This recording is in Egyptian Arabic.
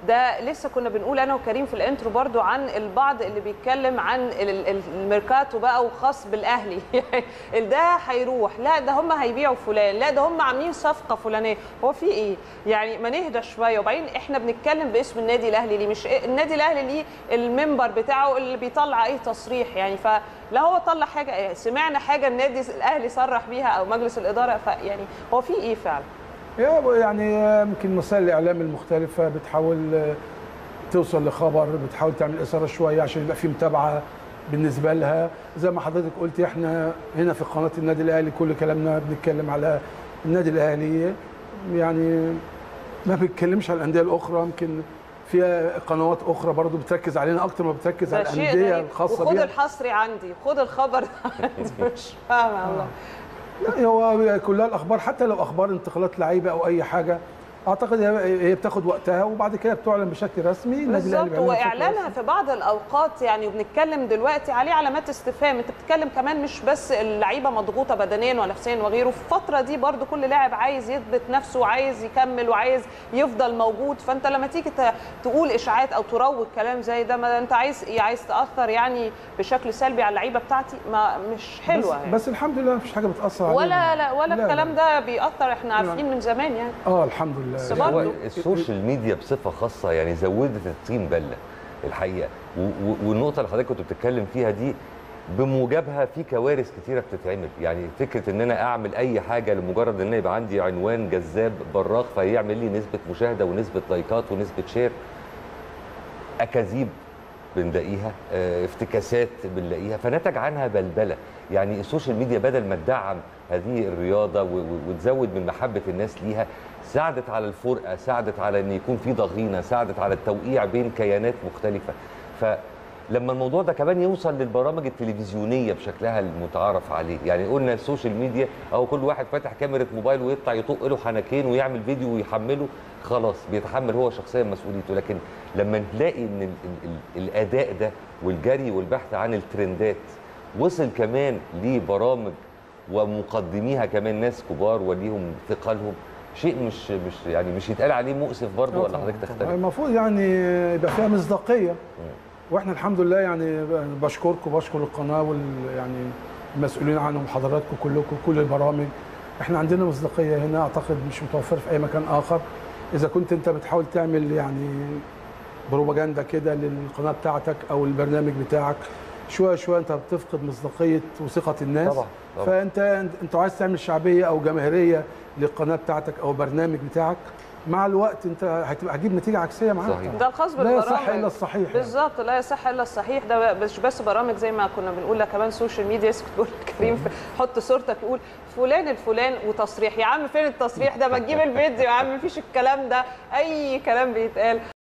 ده لسه كنا بنقول انا وكريم في الانترو برضو عن البعض اللي بيتكلم عن ال- ال- الميركاتو بقى وخاص بالاهلي يعني ده هيروح لا ده هم هيبيعوا فلان لا ده هم عاملين صفقه فلانيه هو في ايه يعني ما نهدى شويه وبعدين احنا بنتكلم باسم النادي الاهلي ليه مش إيه- النادي الاهلي ليه المنبر بتاعه اللي بيطلع ايه تصريح يعني فلا هو طلع حاجه سمعنا حاجه النادي الاهلي صرح بيها او مجلس الاداره فيعني هو في ايه فعلا يا- يعني يمكن وسائل الاعلام المختلفه بتحاول آه، توصل لخبر بتحاول تعمل اثاره شويه عشان يبقى في متابعه بالنسبه لها زي ما حضرتك قلت احنا هنا في قناه النادي الاهلي كل كلامنا بنتكلم على النادي الاهلي يعني ما بنتكلمش على الانديه الاخرى يمكن فيها قنوات اخرى برضو بتركز علينا اكتر ما بتركز على ده شيء الانديه غريب. الخاصه وخد بيها الحصري عندي خد الخبر ده عندي مش فاهمه والله لا هو كلها الاخبار حتى لو اخبار انتقالات لعيبه او اي حاجه اعتقد هي هي بتاخد وقتها وبعد كده بتعلن بشكل رسمي النادي الاهلي بالظبط بيعلنها بشكل واعلانها رسمي. في بعض الاوقات يعني وبنتكلم دلوقتي عليه علامات استفهام انت بتتكلم كمان مش بس اللعيبه مضغوطه بدنيا ونفسيا وغيره في الفتره دي برضو كل لاعب عايز يثبت نفسه وعايز يكمل وعايز يفضل موجود فانت لما تيجي ت- تقول اشاعات او تروج كلام زي ده ما انت عايز عايز تاثر يعني بشكل سلبي على اللعيبه بتاعتي ما مش حلوه بس, يعني. بس الحمد لله مفيش حاجه بتاثر علينا ولا لا ولا لا، الكلام لا. ده بيأثر احنا عارفين من زمان يعني اه الحمد لله بس هو برضه السوشيال ميديا بصفه خاصه يعني زودت الطين بله الحقيقه و- و- والنقطه اللي حضرتك كنت بتتكلم فيها دي بموجبها في كوارث كتيره بتتعمل يعني فكره ان انا اعمل اي حاجه لمجرد ان أنا يبقى عندي عنوان جذاب براق فيعمل لي نسبه مشاهده ونسبه لايكات ونسبه شير اكاذيب بنلاقيها آه، افتكاسات بنلاقيها فنتج عنها بلبله يعني السوشيال ميديا بدل ما تدعم هذه الرياضه و- و- وتزود من محبه الناس ليها ساعدت على الفرقه ساعدت على ان يكون في ضغينه ساعدت على التوقيع بين كيانات مختلفه فلما الموضوع ده كمان يوصل للبرامج التلفزيونيه بشكلها المتعارف عليه يعني قلنا السوشيال ميديا اهو كل واحد فاتح كاميرا موبايل ويطلع يطق له حنكين ويعمل فيديو ويحمله خلاص بيتحمل هو شخصيا مسؤوليته لكن لما نلاقي ان ال ال الاداء ده والجري والبحث عن الترندات وصل كمان لبرامج ومقدميها كمان ناس كبار وليهم ثقلهم شيء مش مش يعني مش يتقال عليه مؤسف برضه ولا حضرتك تختلف المفروض يعني يبقى فيها مصداقيه واحنا الحمد لله يعني بشكركم وبشكر القناه وال يعني المسؤولين عنهم حضراتكم كلكم كل البرامج احنا عندنا مصداقيه هنا اعتقد مش متوفره في اي مكان اخر اذا كنت انت بتحاول تعمل يعني بروباجندا كده للقناه بتاعتك او البرنامج بتاعك شويه شويه انت بتفقد مصداقيه وثقه الناس طبعا، طبعا. فانت انت عايز تعمل شعبيه او جماهيريه للقناه بتاعتك او برنامج بتاعك مع الوقت انت هتبقى هتجيب نتيجه عكسيه معاك صحيح. ده الخاص لا بالبرامج يصح الا الصحيح يعني. بالظبط لا يصح الا الصحيح ده مش بس برامج زي ما كنا بنقول لك كمان سوشيال ميديا اسكت تقول كريم حط صورتك يقول فلان الفلان وتصريح يا عم فين التصريح ده ما تجيب الفيديو يا عم مفيش الكلام ده اي كلام بيتقال